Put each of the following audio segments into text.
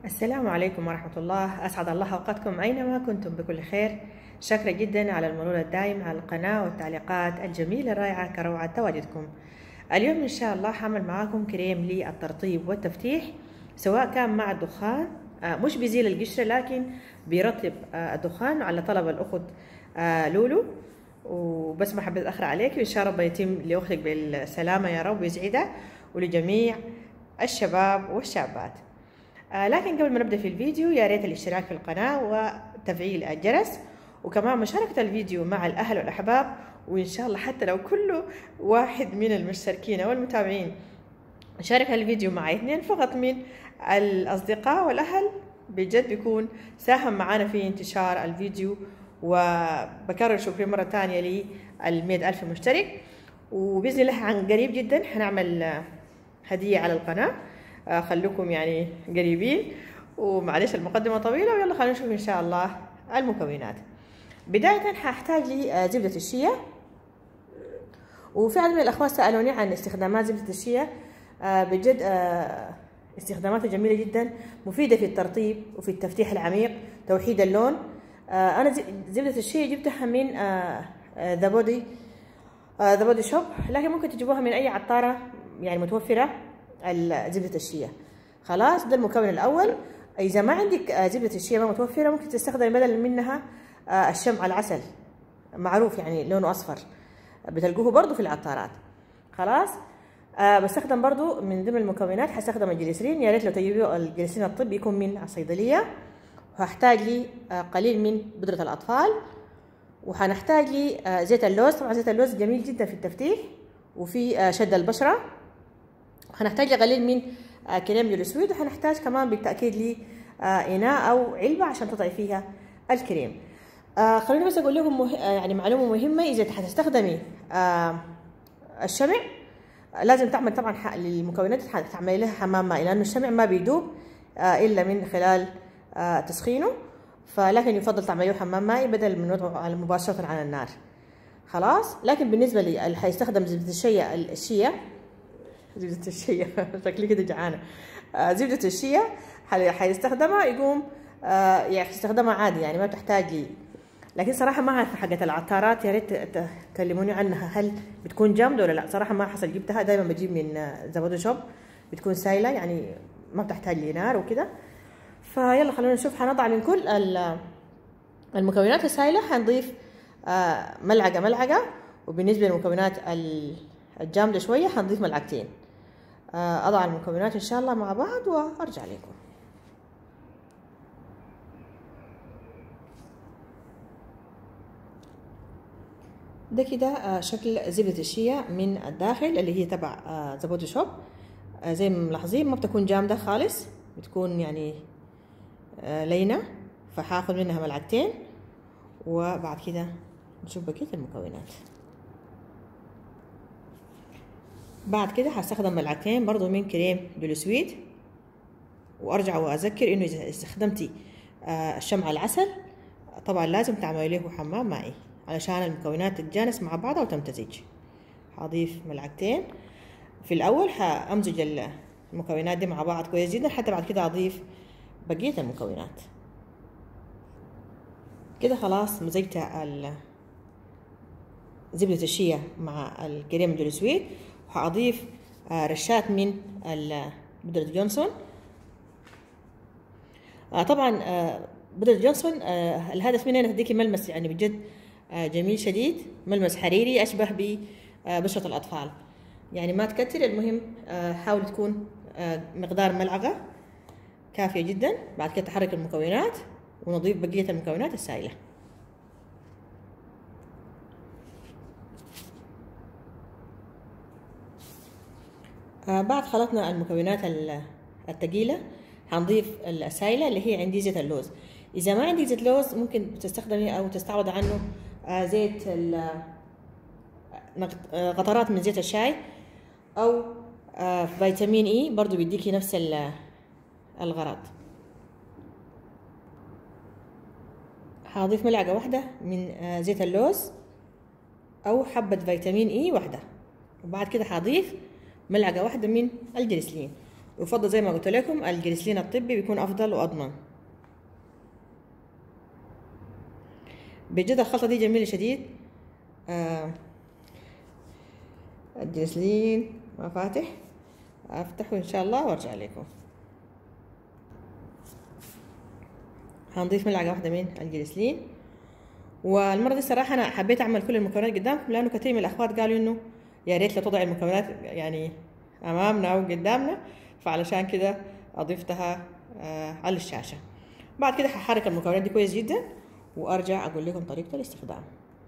السلام عليكم ورحمة الله أسعد الله أوقاتكم أينما كنتم بكل خير شكرا جدا على المرور الدائم على القناة والتعليقات الجميلة الرائعة كروعة تواجدكم اليوم إن شاء الله حعمل معاكم كريم للترطيب والتفتيح سواء كان مع الدخان آه، مش بيزيل القشرة لكن بيرطب آه، الدخان على طلب الأخت آه، لولو وبس ما حبيت أخر عليك وإن شاء الله يتم لأختك بالسلامة يا رب ويسعدها ولجميع الشباب والشابات آه لكن قبل ما نبدا في الفيديو يا ريت الاشتراك في القناه وتفعيل الجرس وكمان مشاركه الفيديو مع الاهل والاحباب وان شاء الله حتى لو كل واحد من المشتركين والمتابعين شارك الفيديو مع اثنين فقط من الاصدقاء والاهل بجد بيكون ساهم معنا في انتشار الفيديو وبكرر شكري مرة ثانية للمئة ألف مشترك وبإذن الله عن قريب جدا حنعمل هدية على القناة خلوكم يعني قريبين ومعلش المقدمة طويلة ويلا خلينا نشوف إن شاء الله المكونات بداية هحتاج لي زبدة الشيا وفي عدد من الأخوات سألوني عن استخدامات زبدة الشيا بجد استخداماتها جميلة جدا مفيدة في الترطيب وفي التفتيح العميق توحيد اللون أنا زبدة الشيا جبتها من ذا بودي ذا بودي شوب لكن ممكن تجيبوها من أي عطارة يعني متوفرة زبدة الشيا خلاص ده المكون الأول إذا ما عندك زبدة الشيا ما متوفرة ممكن تستخدمي بدل منها الشمع العسل معروف يعني لونه أصفر بتلقوه برضو في العطارات خلاص أه بستخدم برضو من ضمن المكونات هستخدم الجليسرين يا ريت لو تجيبوا الجليسرين الطبي يكون من الصيدلية وهحتاج لي قليل من بودرة الأطفال وهنحتاج لي زيت اللوز طبعا زيت اللوز جميل جدا في التفتيح وفي شد البشرة هنحتاج قليل من كريم جلوسويد وهنحتاج كمان بالتأكيد لي إناء أو علبة عشان تضعي فيها الكريم آه خليني بس أقول لكم مه... يعني معلومة مهمة إذا هتستخدمي آه الشمع لازم تعمل طبعا للمكونات تعملي لها حمام مائي لأنه الشمع ما بيدوب آه إلا من خلال آه تسخينه فلكن يفضل تعمليه حمام مائي بدل من وضعه مباشرة على النار خلاص لكن بالنسبة لي اللي هيستخدم زبدة الشيا الشيا زبدة الشيا شكلي كده جعانة آه زبدة الشيا حيستخدمها يقوم آه يعني يستخدمها عادي يعني ما بتحتاج لي لكن صراحة ما أعرف حقت العطارات يا ريت تكلموني عنها هل بتكون جامدة ولا لا صراحة ما حصل جبتها دايما بجيب من زبادو شوب بتكون سايلة يعني ما بتحتاج لي نار وكده فيلا خلونا نشوف حنضع من كل المكونات السايلة حنضيف آه ملعقة ملعقة وبالنسبة للمكونات الجامدة شوية حنضيف ملعقتين أضع المكونات إن شاء الله مع بعض وأرجع لكم ده كده شكل زبدة الشيا من الداخل اللي هي تبع زبادو شوب زي ما ملاحظين ما بتكون جامدة خالص بتكون يعني لينة فحاخد منها ملعقتين وبعد كده نشوف بقية المكونات بعد كده هستخدم ملعقتين برضو من كريم جلوسويد وارجع واذكر انه اذا استخدمتي الشمع العسل طبعا لازم تعملي له حمام مائي علشان المكونات تتجانس مع بعضها وتمتزج هضيف ملعقتين في الاول هامزج المكونات دي مع بعض كويس جدا حتى بعد كده اضيف بقيه المكونات كده خلاص مزجت زبدة الشيا مع الكريم الجلوسويد وهضيف رشات من بودرة جونسون طبعا بودرة جونسون الهدف منها انها تديكي ملمس يعني بجد جميل شديد ملمس حريري اشبه ببشرة الاطفال يعني ما تكتر المهم حاول تكون مقدار ملعقة كافية جدا بعد كده تحرك المكونات ونضيف بقية المكونات السائلة آه بعد خلطنا المكونات الثقيلة هنضيف السائلة اللي هي عندي زيت اللوز إذا ما عندي زيت لوز ممكن تستخدمي أو تستعوض عنه آه زيت قطرات من زيت الشاي أو آه فيتامين إي برضو بيديكي نفس الغرض هضيف ملعقة واحدة من زيت اللوز أو حبة فيتامين إي واحدة وبعد كده هضيف ملعقة واحدة من الجليسلين يفضل زي ما قلت لكم الجليسلين الطبي بيكون افضل واضمن بجد الخلطة دي جميلة شديد آه الجليسلين ما فاتح افتحه ان شاء الله وارجع لكم هنضيف ملعقة واحدة من الجليسلين والمرة دي صراحة أنا حبيت أعمل كل المكونات قدامكم لأنه كثير من الأخوات قالوا إنه يا ريت لو تضع المكونات يعني أمامنا أو قدامنا فعلشان كده أضفتها آه على الشاشة بعد كده هحرك المكونات دي كويس جدا وأرجع أقول لكم طريقة الاستخدام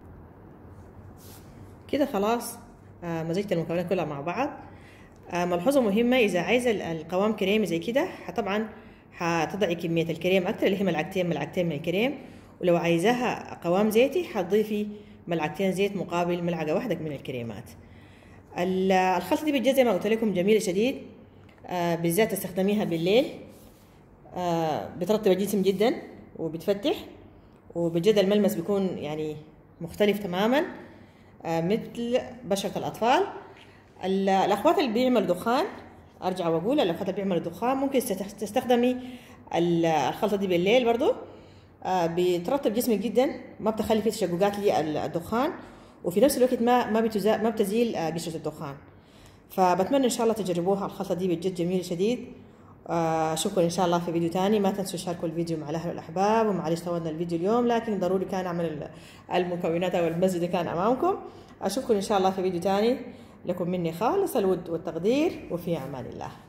كده خلاص آه مزجت المكونات كلها مع بعض آه ملحوظة مهمة إذا عايزة القوام كريمي زي كده طبعا هتضعي كمية الكريم أكتر اللي هي ملعقتين ملعقتين من الكريم ولو عايزاها قوام زيتي هتضيفي ملعقتين زيت مقابل ملعقة واحدة من الكريمات الخلطة دي بتجي زي ما قلت لكم جميلة شديد آه بالذات تستخدميها بالليل آه بترطب الجسم جدا وبتفتح وبجد الملمس بيكون يعني مختلف تماما آه مثل بشرة الأطفال الأخوات اللي بيعملوا دخان أرجع وأقول الأخوات اللي بيعملوا دخان ممكن تستخدمي الخلطة دي بالليل برضو آه بترطب جسمك جدا ما بتخلي فيه تشققات للدخان وفي نفس الوقت ما ما ما بتزيل آه قشرة الدخان فبتمنى ان شاء الله تجربوها الخلطة دي بجد جميلة شديد اشوفكم آه ان شاء الله في فيديو تاني ما تنسوا تشاركوا الفيديو مع الاهل والاحباب ومعلش طولنا الفيديو اليوم لكن ضروري كان اعمل المكونات او المزج كان امامكم اشوفكم ان شاء الله في فيديو تاني لكم مني خالص الود والتقدير وفي امان الله